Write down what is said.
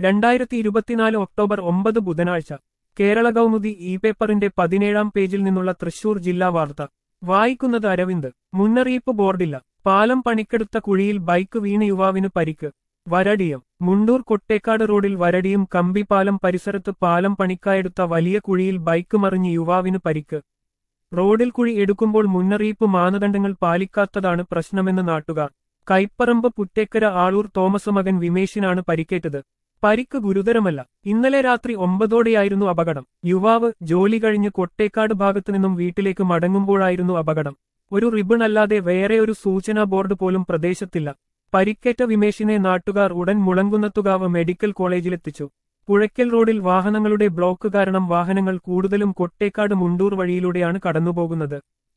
രണ്ടായിരത്തി ഇരുപത്തിനാല് ഒക്ടോബർ ഒമ്പത് ബുധനാഴ്ച കേരള കൗമുദി ഇ പേപ്പറിന്റെ പതിനേഴാം പേജിൽ നിന്നുള്ള തൃശൂർ ജില്ലാ വാർത്ത വായിക്കുന്നത് അരവിന്ദ് മുന്നറിയിപ്പ് ബോർഡില്ല പാലം പണിക്കെടുത്ത കുഴിയിൽ ബൈക്ക് വീണ് യുവാവിന് പരിക്ക് വരടിയം മുണ്ടൂർ കൊട്ടേക്കാട് റോഡിൽ വരടിയും കമ്പിപ്പാലം പരിസരത്ത് പാലം പണിക്കായെടുത്ത വലിയ കുഴിയിൽ ബൈക്ക് മറിഞ്ഞ് യുവാവിന് പരിക്ക് റോഡിൽ കുഴി എടുക്കുമ്പോൾ മുന്നറിയിപ്പ് മാനദണ്ഡങ്ങൾ പാലിക്കാത്തതാണ് പ്രശ്നമെന്ന് നാട്ടുകാർ കൈപ്പറമ്പ് പുറ്റേക്കര ആളൂർ തോമസ് മകൻ വിമേഷിനാണ് പരിക്കേറ്റത് പരിക്ക് ഗുരുതരമല്ല ഇന്നലെ രാത്രി ഒമ്പതോടെയായിരുന്നു അപകടം യുവാവ് ജോലി കഴിഞ്ഞ് കൊട്ടേക്കാട് ഭാഗത്തു നിന്നും വീട്ടിലേക്ക് മടങ്ങുമ്പോഴായിരുന്നു അപകടം ഒരു റിബൺ അല്ലാതെ വേറെ ഒരു സൂചനാ ബോർഡ് പോലും പ്രദേശത്തില്ല പരിക്കേറ്റ വിമേഷിനെ നാട്ടുകാർ ഉടൻ മുളങ്കുന്നത്തുകാവ് മെഡിക്കൽ കോളേജിലെത്തിച്ചു പുഴയ്ക്കൽ റോഡിൽ വാഹനങ്ങളുടെ ബ്ലോക്ക് കാരണം വാഹനങ്ങൾ കൂടുതലും കൊട്ടേക്കാട് മുണ്ടൂർ വഴിയിലൂടെയാണ് കടന്നുപോകുന്നത്